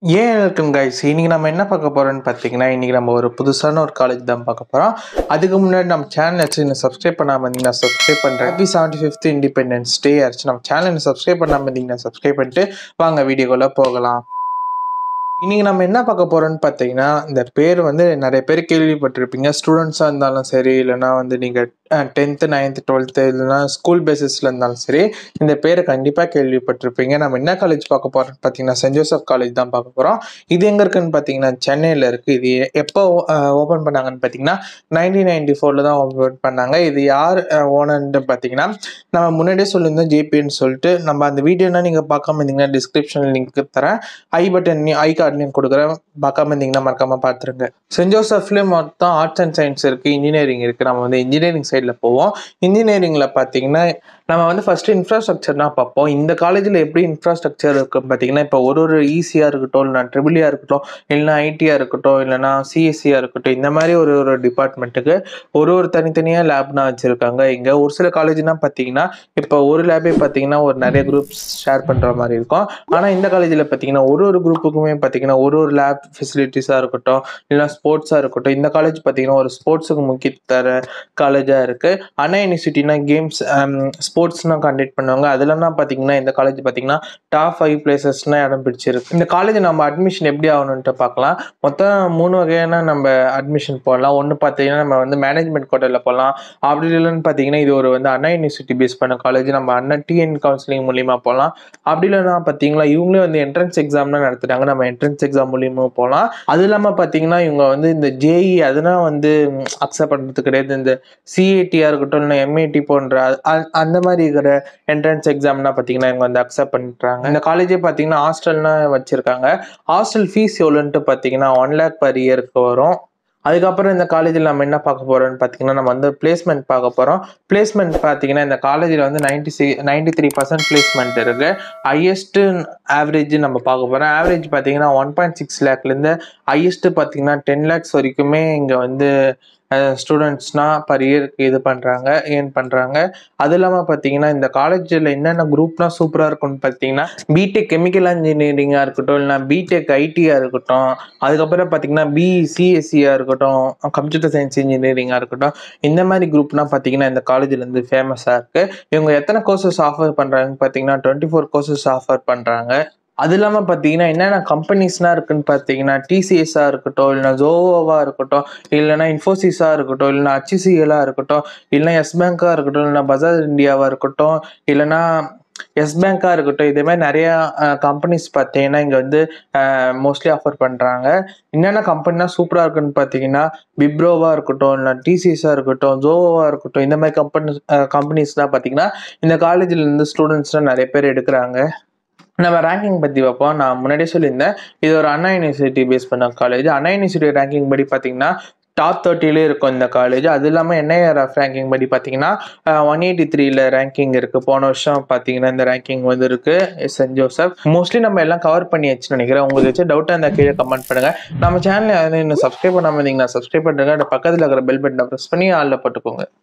ஏன் welcome guys இன்னைக்கு நம்ம என்ன பார்க்க போறோம்னு பார்த்தீங்கன்னா இன்னைக்கு நம்ம ஒரு புதுசான ஒரு காலேஜ் தான் பார்க்க போறோம் அதுக்கு முன்னாடி நம்ம சேனல் வச்சு இன்னும் சப்ஸ்கிரைப் பண்ணாம இருந்தீங்கன்னா சப்ஸ்கிரைப் பண்றேன் happy seventy fifth independence day ஆச்சு நம்ம சேனல் சப்ஸ்கிரைப் பண்ணாம இருந்தீங்கன்னா சப்ஸ்கிரைப் பண்ணிட்டு வாங்க வீடியோக்குள்ள போகலாம் இன்னைக்கு நம்ம என்ன பார்க்க போறோம்னு பார்த்தீங்கன்னா இந்த பேர் வந்து நிறைய பேர் கேள்விப்பட்டிருப்பீங்க ஸ்டூடெண்ட்ஸாக இருந்தாலும் சரி இல்லைன்னா வந்து நீங்கள் டென்த்து நைன்த்து டுவெல்த்து இல்லைன்னா ஸ்கூல் பேசிஸில் இருந்தாலும் சரி இந்த பேரை கண்டிப்பாக கேள்விப்பட்டிருப்பீங்க நம்ம என்ன காலேஜ் பார்க்க போகிறோம் பார்த்தீங்கன்னா சென்ட் ஜோசப் காலேஜ் தான் பார்க்க போகிறோம் இது எங்கே இருக்குன்னு பார்த்தீங்கன்னா சென்னையில் இருக்குது இது எப்போ ஓப்பன் பண்ணாங்கன்னு பார்த்தீங்கன்னா நைன்டீன் நைன்டி ஃபோரில் தான் ஓப்பன் பண்ணாங்க இது யார் ஓனர்னு பார்த்தீங்கன்னா நம்ம முன்னாடியே சொல்லியிருந்தோம் ஜேபின்னு சொல்லிட்டு நம்ம அந்த வீடியோனா நீங்கள் பார்க்காம இருந்தீங்கன்னா டிஸ்கிரிப்ஷன் லிங்க் தரேன் ஐ பட்டன் ஐ கார்ட்லையும் கொடுக்குறேன் பார்க்காம இருந்தீங்கன்னா மறக்காம பார்த்துருங்க சென்ட் ஜோசப்லேயும் மொத்தம் ஆர்ட்ஸ் அண்ட் சயின்ஸ் இருக்குது இன்ஜினியரிங் இருக்குது நம்ம வந்து இன்ஜினியரிங் சைடில் போவோம் இன்ஜினியரிங்கில் பார்த்தீங்கன்னா நம்ம வந்து ஃபஸ்ட்டு இன்ஃப்ராஸ்ட்ரக்சர்னா பார்ப்போம் இந்த காலேஜில் எப்படி இன்ஃப்ராஸ்ட்ரக்சர் இருக்குன்னு பார்த்தீங்கன்னா இப்போ ஒரு ஒரு ஈஸியாக இருக்கட்டும் இல்லைனா ட்ரிபிளியாக இருக்கட்டும் இல்லைனா ஐடியாக இருக்கட்டும் இல்லைனா சிஎஸ்சியாக இருக்கட்டும் இந்த மாதிரி ஒரு ஒரு டிபார்ட்மெண்ட்டுக்கு ஒரு ஒரு தனித்தனியாக லேப்னா வச்சுருக்காங்க இங்கே ஒரு சில காலேஜ்னா பார்த்தீங்கன்னா இப்போ ஒரு லேபே பார்த்தீங்கன்னா ஒரு நிறைய குரூப்ஸ் ஷேர் பண்ணுற மாதிரி இருக்கும் ஆனால் இந்த காலேஜில் பார்த்தீங்கன்னா ஒரு ஒரு குரூப்புக்குமே பார்த்தீங்கன்னா ஒரு ஒரு லேப் ஃபெசிலிட்டிஸாக இருக்கட்டும் இல்லைனா ஸ்போர்ட்ஸாக இருக்கட்டும் இந்த காலேஜ் பார்த்தீங்கன்னா ஒரு ஸ்போர்ட்ஸுக்கு முக்கிய தர காலேஜாக இருக்குது அண்ணா யூனிவர்சிட்டினா கேம்ஸ் ஸ்போர்ட்ஸ்லாம் கண்டக்ட் பண்ணுவாங்க அதுலலாம் பார்த்தீங்கன்னா இந்த காலேஜ் பார்த்தீங்கன்னா டாப் ஃபைவ் பிளேசஸ்னா இடம் பிடிச்சிருக்கு இந்த காலேஜ் நம்ம அட்மிஷன் எப்படி ஆகணுன்ட்டு பார்க்கலாம் மொத்தம் மூணு வகையான நம்ம அட்மிஷன் போடலாம் ஒன்று பார்த்தீங்கன்னா நம்ம வந்து மேனேஜ்மெண்ட் கோட்டையில் போகலாம் அப்படி இல்லைன்னு பார்த்தீங்கன்னா இது ஒரு வந்து அண்ணா யூனிவர்சிட்டி பேஸ் பண்ண காலேஜ் நம்ம அண்ணா டிஎன் கவுன்சிலிங் மூலியமா போகலாம் அப்படி இல்லைன்னா பார்த்தீங்களா இவங்களே வந்து என்ட்ரன்ஸ் எக்ஸாம்லாம் நடத்துட்டாங்க நம்ம என்ட்ரன்ஸ் எக்ஸாம் மூலியமா போகலாம் அது இல்லாமல் பார்த்தீங்கன்னா இவங்க வந்து இந்த ஜேஇ அதெல்லாம் வந்து அக்செப்ட் பண்ணுறது கிடையாது இந்த சிஏடியாக இருக்கட்டும் இல்லை எம்ஏடி போன்ற அ- அந்த மாதிரி இருக்கிற என்ட்ரன்ஸ் எக்ஸாம்னா பார்த்தீங்கன்னா இவங்க வந்து அக்செப்ட் பண்ணிட்டாங்க இந்த காலேஜே பார்த்தீங்கன்னா ஹாஸ்டல்னா வச்சிருக்காங்க ஹாஸ்டல் ஃபீஸ் எவ்வளோன்ட்டு பார்த்தீங்கன்னா ஒன் லேக் பர் இயருக்கு வரும் அதுக்கப்புறம் இந்த காலேஜில் நம்ம என்ன பார்க்க போறோம்னு பார்த்தீங்கன்னா நம்ம வந்து பிளேஸ்மெண்ட் பார்க்க போகிறோம் பிளேஸ்மெண்ட் பார்த்தீங்கன்னா இந்த காலேஜில் வந்து நைன்டி சி நைன்டி த்ரீ பர்சன்ட் பிளேஸ்மெண்ட் இருக்கு ஹையஸ்ட்டு ஆவரேஜ் நம்ம பார்க்க போகிறோம் ஆவரேஜ் பார்த்தீங்கன்னா ஒன் பாயிண்ட் சிக்ஸ் லேக்லேருந்து ஹையஸ்ட்டு பார்த்தீங்கன்னா டென் லேக்ஸ் வரைக்குமே இங்கே வந்து ஸ்டூடெண்ட்ஸ்னா பர் இயருக்கு இது பண்ணுறாங்க ஏர்ன் பண்ணுறாங்க அது இல்லாமல் பார்த்தீங்கன்னா இந்த காலேஜில் என்னென்ன குரூப்லாம் சூப்பராக இருக்கும்னு பார்த்தீங்கன்னா பிடெக் கெமிக்கல் இன்ஜினியரிங்காக இருக்கட்டும் இல்லைனா பிடெக் ஐடியாக இருக்கட்டும் அதுக்கப்புறம் பார்த்தீங்கன்னா பிஇ சிஎஸ்சியாக இருக்கட்டும் கம்ப்யூட்டர் சயின்ஸ் இன்ஜினியரிங்காக இருக்கட்டும் இந்த மாதிரி குரூப்லாம் பார்த்தீங்கன்னா இந்த காலேஜில் இருந்து ஃபேமஸாக இருக்குது இவங்க எத்தனை கோர்சஸ் ஆஃபர் பண்ணுறாங்கன்னு பார்த்தீங்கன்னா டுவெண்ட்டி ஃபோர் கோர்சஸ் ஆஃபர் பண்ணுறாங்க அது இல்லாமல் பார்த்தீங்கன்னா என்னென்ன கம்பெனிஸ்லாம் இருக்குன்னு பார்த்தீங்கன்னா டிசிஎஸ்ஸாக இருக்கட்டும் இல்லைனா ஜோவோவாக இருக்கட்டும் இல்லைனா இன்ஃபோசிஸாக இருக்கட்டும் இல்லைனா ஹச்சிசிஎலாக இருக்கட்டும் இல்லைனா எஸ் பேங்காக இருக்கட்டும் இல்லைனா பஜாஜ் இந்தியாவாக இருக்கட்டும் இல்லைனா எஸ் பேங்காக இருக்கட்டும் இதே மாதிரி நிறையா கம்பெனிஸ் பார்த்தீங்கன்னா இங்கே வந்து மோஸ்ட்லி ஆஃபர் பண்ணுறாங்க என்னென்ன கம்பெனினா சூப்பராக இருக்குன்னு பார்த்தீங்கன்னா விப்ரோவாக இருக்கட்டும் இல்லை டிசிஎஸ்ஸாக இருக்கட்டும் ஜோவோவாக இருக்கட்டும் இந்த மாதிரி கம்பெனி கம்பெனிஸ்லாம் பார்த்தீங்கன்னா இந்த காலேஜில் இருந்து ஸ்டூடெண்ட்ஸ்லாம் நிறைய பேர் எடுக்கிறாங்க நம்ம ரேங்கிங் பற்றி பார்ப்போம் நான் முன்னாடியே சொல்லியிருந்தேன் இது ஒரு அண்ணா யூனிவர்சிட்டி பேஸ் பண்ண காலேஜ் அண்ணா யூனிவர்சிட்டி ரேங்கிங் படி பார்த்தீங்கன்னா டாப் தேர்ட்டிலே இருக்கும் இந்த காலேஜ் அது இல்லாமல் என்ஐஆர்எஃப் ரேங்கிங் படி பார்த்தீங்கன்னா ஒன் எயிட்டி த்ரீல ரேங்கிங் இருக்குது போன வருஷம் பார்த்தீங்கன்னா இந்த ரேங்கிங் வந்து இருக்குது சென்ட் ஜோசப் மோஸ்ட்லி நம்ம எல்லாம் கவர் பண்ணியாச்சுன்னு நினைக்கிறேன் உங்களுக்கு வச்சு டவுட்டாக இருந்தால் கீழே கமெண்ட் பண்ணுங்கள் நம்ம சேனல் இன்னும் சப்ஸ்கிரைப் பண்ணாமல் இருந்தீங்கன்னா சப்ஸ்கிரைப் பண்ணுங்க அந்த பக்கத்தில் இருக்கிற பெல் பட்டனை ப்ரெஸ் பண்ணி ஆளில் போட்டுக்கோங்க